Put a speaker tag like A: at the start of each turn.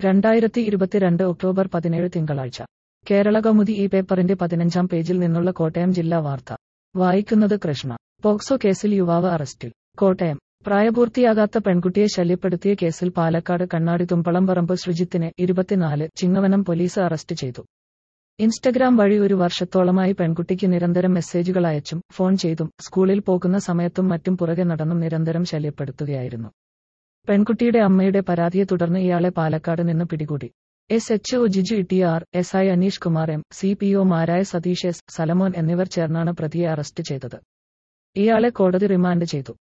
A: രണ്ടായിരത്തി ഇരുപത്തിരണ്ട് ഒക്ടോബർ പതിനേഴ് തിങ്കളാഴ്ച കേരള കൗമുദി ഈ പേപ്പറിന്റെ പതിനഞ്ചാം പേജിൽ നിന്നുള്ള കോട്ടയം ജില്ലാ വാർത്ത വായിക്കുന്നത് കൃഷ്ണ പോക്സോ കേസിൽ യുവാവ് അറസ്റ്റിൽ കോട്ടയം പ്രായപൂർത്തിയാകാത്ത പെൺകുട്ടിയെ ശല്യപ്പെടുത്തിയ കേസിൽ പാലക്കാട് കണ്ണാടി തുമ്പളംപറമ്പ് ശ്രുജിത്തിനെ ഇരുപത്തിനാല് ചിങ്ങവനം പോലീസ് അറസ്റ്റ് ചെയ്തു ഇൻസ്റ്റഗ്രാം വഴി ഒരു വർഷത്തോളമായി പെൺകുട്ടിക്ക് നിരന്തരം മെസ്സേജുകൾ അയച്ചും ഫോൺ ചെയ്തും സ്കൂളിൽ പോകുന്ന സമയത്തും മറ്റും പുറകെ നടന്നും നിരന്തരം ശല്യപ്പെടുത്തുകയായിരുന്നു പെൺകുട്ടിയുടെ അമ്മയുടെ പരാതിയെ തുടർന്ന് ഇയാളെ പാലക്കാട് നിന്ന് പിടികൂടി S H O Jiju T R S I Aneesh Kumar M C P ഒമാരായ സതീഷ് എസ് സലമോൻ എന്നിവർ ചേർന്നാണ് പ്രതിയെ അറസ്റ്റ് ചെയ്തത് ഇയാളെ കോടതി റിമാൻഡ് ചെയ്തു